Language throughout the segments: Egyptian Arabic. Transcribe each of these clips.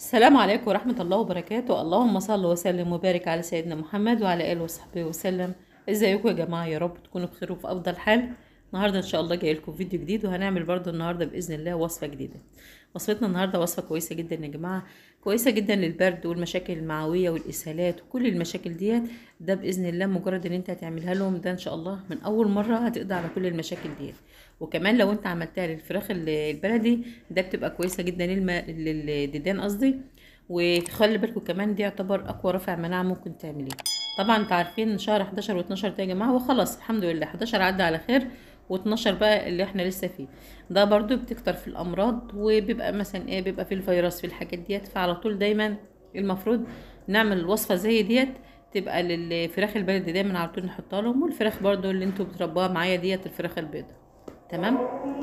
السلام عليكم ورحمة الله وبركاته اللهم صل وسلم وبارك على سيدنا محمد وعلى آله وصحبه وسلم ازيكم يا جماعة يا رب تكونوا بخير وفي أفضل حال النهاردة إن شاء الله جاي لكم فيديو جديد وهنعمل برضو النهاردة بإذن الله وصفة جديدة وصفتنا النهاردة وصفة كويسة جدا يا جماعة كويسة جدا للبرد والمشاكل المعوية والإسهالات وكل المشاكل ديت ده بإذن الله مجرد إن أنت هتعملها لهم ده إن شاء الله من أول مرة هتقضي على كل المشاكل ديت وكمان لو أنت عملتها للفراخ البلدي ده بتبقى كويسة جدا للم... للديدان قصدي وخلي بالكم كمان دي يعتبر اقوى رافع مناعه ممكن تعمليه طبعا انتوا عارفين شهر 11 و12 ده يا جماعه وخلاص الحمد لله 11 عدى على خير و12 بقى اللي احنا لسه فيه ده برضو بتكتر في الامراض وبيبقى مثلا ايه بيبقى في الفيروس في الحاجات ديت فعلى طول دايما المفروض نعمل وصفه زي ديت تبقى للفراخ البلدي دايما على طول نحطها لهم والفراخ برضو اللي انتوا بتربوها معايا ديت الفراخ البيضاء تمام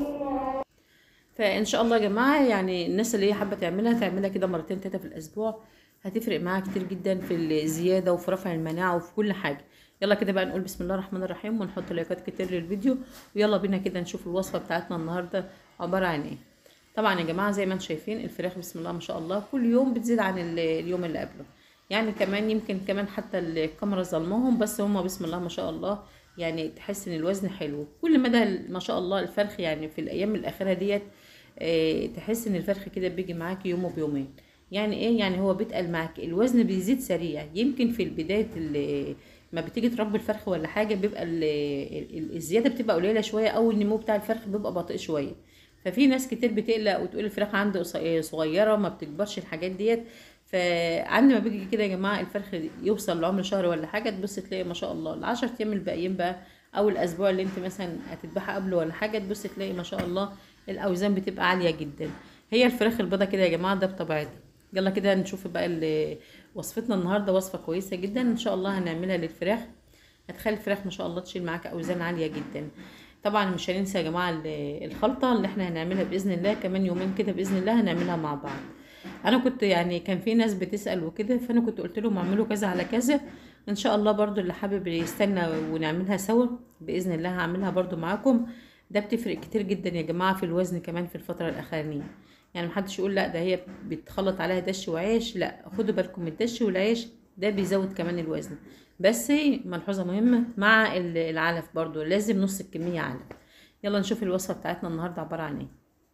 فان شاء الله يا جماعه يعني الناس اللي هي حابه تعملها تعملها كده مرتين تلاته في الاسبوع هتفرق معاها كتير جدا في الزياده وفي رفع المناعه وفي كل حاجه يلا كده بقى نقول بسم الله الرحمن الرحيم ونحط لايكات كتير للفيديو ويلا بينا كده نشوف الوصفه بتاعتنا النهارده عباره عن ايه طبعا يا جماعه زي ما انتم شايفين الفراخ بسم الله ما شاء الله كل يوم بتزيد عن اليوم اللي قبله يعني كمان يمكن كمان حتى الكاميرا ظلمهم بس هم بسم الله ما شاء الله يعني تحس ان الوزن حلو كل مدى ما شاء الله الفرخ يعني في الايام الاخيره ديت اه تحس ان الفرخ كده بيجي معاك يوم وبيومين يعني ايه يعني هو بيتقل معاك الوزن بيزيد سريع يمكن في البدايه ما بتيجي تربي الفرخ ولا حاجه بيبقى الزياده بتبقى قليله شويه او النمو بتاع الفرخ بيبقى بطيء شويه ففي ناس كتير بتقلق وتقول الفراخ عندي صغيره ما بتكبرش الحاجات ديت فعند ما بيجي كده يا جماعه الفرخ يوصل لعمر شهر ولا حاجه تبص تلاقي ما شاء الله العشر ايام الباقيين بقى او الاسبوع اللي انت مثلا هتذبحها قبله ولا حاجه تبص تلاقي ما شاء الله الاوزان بتبقى عاليه جدا هي الفراخ البيضه كده يا جماعه ده بطبيعتها يلا كده نشوف بقى وصفتنا النهارده وصفه كويسه جدا ان شاء الله هنعملها للفراخ هتخلي الفراخ ما شاء الله تشيل معاك اوزان عاليه جدا طبعا مش هننسى يا جماعه الخلطه اللي احنا هنعملها باذن الله كمان يومين كده باذن الله هنعملها مع بعض انا كنت يعني كان في ناس بتسال وكده فانا كنت قلت لهم اعملوا كذا على كذا ان شاء الله برضو اللي حابب يستنى ونعملها سوا باذن الله هعملها برضو معاكم ده بتفرق كتير جدا يا جماعه في الوزن كمان في الفتره الاخرانيه يعني محدش يقول لا ده هي بتخلط عليها دش وعيش لا خدوا بالكم من الدش والعيش ده بيزود كمان الوزن بس ملحوظه مهمه مع العلف برضو لازم نص الكميه علف يلا نشوف الوصفه بتاعتنا النهارده عباره عن ايه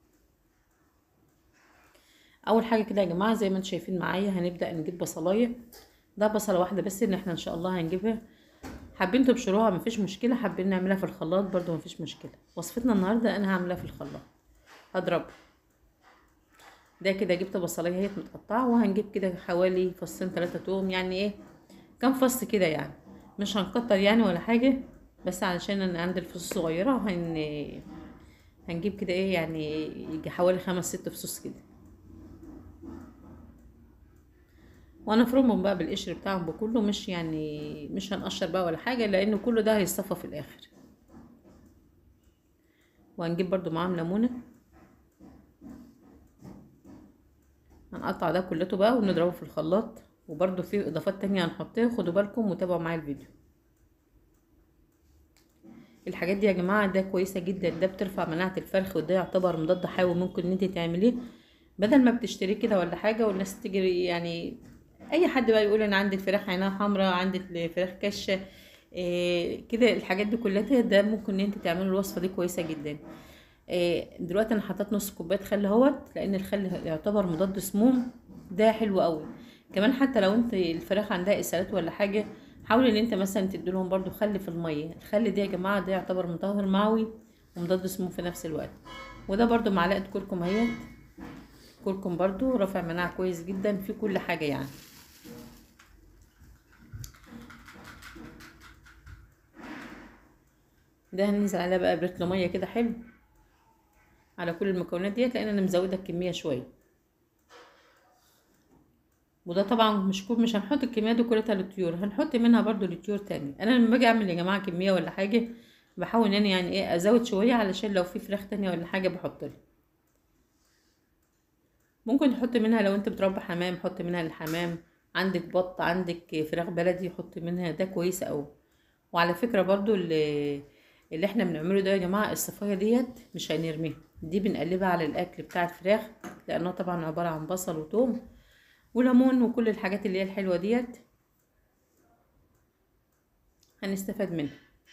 اول حاجه كده يا جماعه زي ما انتم شايفين معايا هنبدا نجيب بصلايه ده بصله واحده بس ان احنا ان شاء الله هنجيبها حابين تبشروها مفيش مشكله حابين نعملها في الخلاط برضو مفيش مشكله وصفتنا النهارده انا هعملها في الخلاط هضربها ده كده جبت بصلايه اهي متقطعه وهنجيب كده حوالي فصين ثلاثة توم يعني ايه كام فص كده يعني مش هنكتر يعني ولا حاجه بس علشان انا عندي الفصوص صغيره هن هنجيب كده ايه يعني يجي حوالي خمس ست فصوص كده وهنفرمهم بقى بالقشر بتاعهم بكله مش يعني مش هنقشر بقى ولا حاجه لان كله ده هيصفى في الاخر وهنجيب برضو معاهم ليمونه هنقطع ده كلته بقى ونضربه في الخلاط وبرضو في اضافات تانية هنحطها خدوا بالكم وتابعوا معايا الفيديو الحاجات دي يا جماعه ده كويسه جدا ده بترفع مناعه الفرخ وده يعتبر مضاد حيوي ممكن ان انت تعمليه بدل ما بتشتريه كده ولا حاجه والناس تجري يعني اي حد بقى يقول انا عندي الفراخ عينها حمراء عندي الفراخ كشه إيه كده الحاجات دي كلها ده ممكن ان انت تعملوا الوصفه دي كويسه جدا إيه دلوقتي انا حطيت نص كوبايه خل اهوت لان الخل يعتبر مضاد سموم ده حلو قوي كمان حتى لو انت الفراخ عندها اسهالات ولا حاجه حاول ان انت مثلا تديلهم برضو خل في الميه الخل ده يا جماعه ده يعتبر مطهر معوي ومضاد سموم في نفس الوقت وده برضو معلقه كركم اهيت كركم برضو رافع مناعه كويس جدا في كل حاجه يعني ده هننزل عليها بقى برتل ميه كده حلو على كل المكونات ديت لان انا مزوده الكميه شويه وده طبعا مش كل مش هنحط الكميه دي كلها للطيور هنحط منها برضو للطيور تاني انا لما باجي اعمل يا جماعه كميه ولا حاجه بحاول ان انا يعني ايه ازود شويه علشان لو في فراخ تانية ولا حاجه بحط لها ممكن تحط منها لو انت بتربي حمام حط منها للحمام عندك بط عندك فراخ بلدي حط منها ده كويس قوي وعلى فكره برضو اللي اللي احنا بنعمله ده يا جماعه الصفايه ديت مش هنرميها دي بنقلبها على الاكل بتاع الفراخ لانها طبعا عباره عن بصل وثوم وليمون وكل الحاجات اللي هي الحلوه ديت هنستفاد منها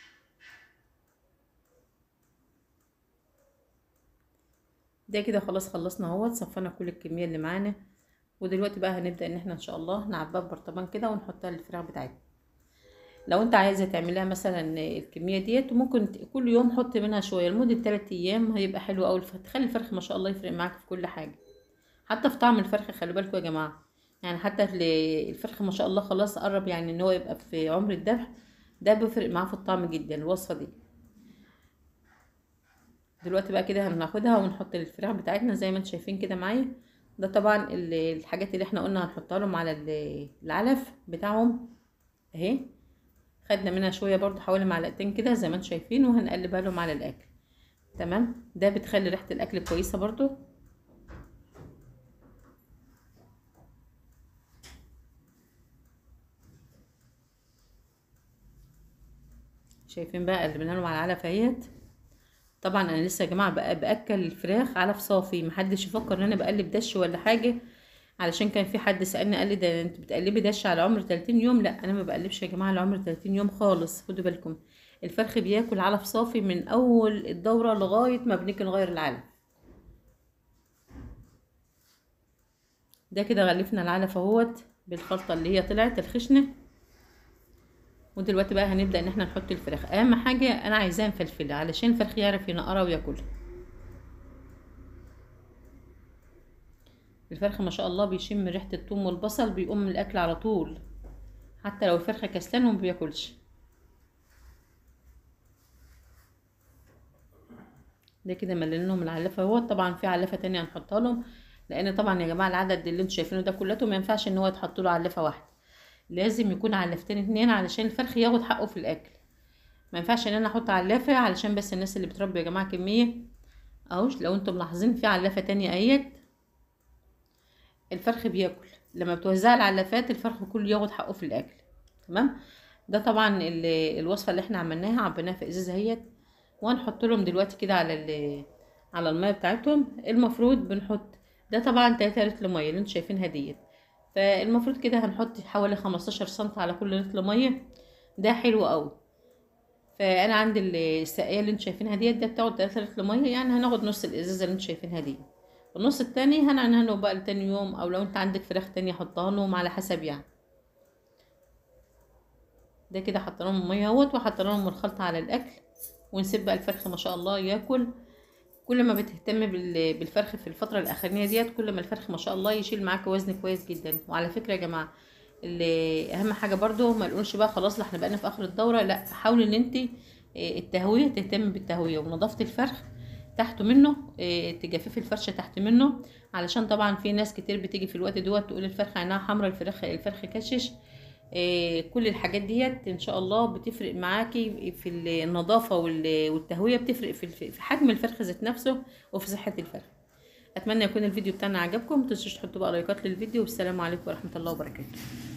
ده كده خلاص خلصنا اهوت صفينا كل الكميه اللي معانا ودلوقتي بقى هنبدا ان احنا ان شاء الله نعبيها ببرطمان كده ونحطها الفراخ بتاعتنا لو انت عايزه تعملها مثلا الكميه ديت ممكن كل يوم حط منها شويه لمده 3 ايام هيبقى حلو قوي تخلي الفرخ ما شاء الله يفرق معاك في كل حاجه حتى في طعم الفرخ خلي بالكم يا جماعه يعني حتى الفرخ ما شاء الله خلاص قرب يعني ان هو يبقى في عمر الذبح ده بيفرق معاه في الطعم جدا الوصفه دي دلوقتي بقى كده هناخدها ونحط الفراخ بتاعتنا زي ما انتم شايفين كده معايا ده طبعا الحاجات اللي احنا قلنا هنحطها لهم على العلف بتاعهم اهي خدنا منها شويه برضو حوالي معلقتين كده زي ما انتم شايفين وهنقلبها لهم على الاكل تمام ده بتخلي ريحه الاكل كويسه برضو شايفين بقى قلبنا لهم على العلف اهيت طبعا انا لسه يا جماعه بقى باكل الفراخ علف صافي محدش يفكر ان انا بقلب دش ولا حاجه علشان كان في حد سالني قال لي ده انت بتقلبي دش على عمر 30 يوم لا انا ما بقلبش يا جماعه على عمر 30 يوم خالص خدوا بالكم الفرخ بياكل علف صافي من اول الدوره لغايه ما بنيجي نغير العلف ده كده غلفنا العلف اهوت بالخلطه اللي هي طلعت الخشنه ودلوقتي بقى هنبدا ان احنا نحط الفراخ اهم حاجه انا عايزاها مفلفله علشان الفرخ يعرف ينقرها وياكلها الفرخ ما شاء الله بيشم ريحه الثوم والبصل بيقوم من الاكل على طول حتى لو الفرخه كسلان وما بياكلش ده كده ملينا لهم العلفه اهو طبعا في علفه تانية هنحطها لهم لان طبعا يا جماعه العدد اللي انتوا شايفينه ده كلته ما ينفعش ان هو يتحط له علفه واحده لازم يكون علفتين اتنين علشان الفرخ ياخد حقه في الاكل ما ينفعش ان انا احط علافه علشان بس الناس اللي بتربي يا جماعه كميه اهو لو انتم ملاحظين في علافه تانية اهيت الفرخ بياكل لما بتوزع العلافات الفرخ كله ياخد حقه في الاكل تمام ده طبعا الوصفه اللي احنا عملناها عبيناها في ازازه اهيت وهنحط لهم دلوقتي كده على على الميه بتاعتهم المفروض بنحط ده طبعا 3 لتر ميه اللي انتم شايفينها ديت فالمفروض كده هنحط حوالي 15 سم على كل لتر ميه ده حلو قوي فانا عندي السقايه اللي انتم شايفينها ديت ده بتاخد 3 لتر ميه يعني هناخد نص الازازه اللي انتم شايفينها دي النص التاني هنعنهنه بقى لتاني يوم او لو انت عندك فراخ تانية حطها لهم على حسب يعني ده كده حطينا لهم الميه اهوت وحطينا لهم الخلطه على الاكل ونسيب بقى الفرخ ما شاء الله ياكل كل ما بتهتم بالفرخ في الفتره الاخرانيه ديت كل ما الفرخ ما شاء الله يشيل معاك وزن كويس جدا وعلى فكره يا جماعه اللي اهم حاجه برضو ما نقولش بقى خلاص احنا بقينا في اخر الدوره لا حاولي ان انت التهويه تهتم بالتهويه ونظافه الفرخ تحت منه تجففي الفرشه تحت منه علشان طبعا في ناس كتير بتيجي في الوقت دوت تقول الفرخه عينها حمراء الفرخ الفرخ كشش كل الحاجات ديت ان شاء الله بتفرق معاكي في النظافه والتهويه بتفرق في حجم الفرخ ذات نفسه وفي صحه الفرخ اتمنى يكون الفيديو بتاعنا عجبكم متنسوش تحطوا بقى لايكات للفيديو والسلام عليكم ورحمه الله وبركاته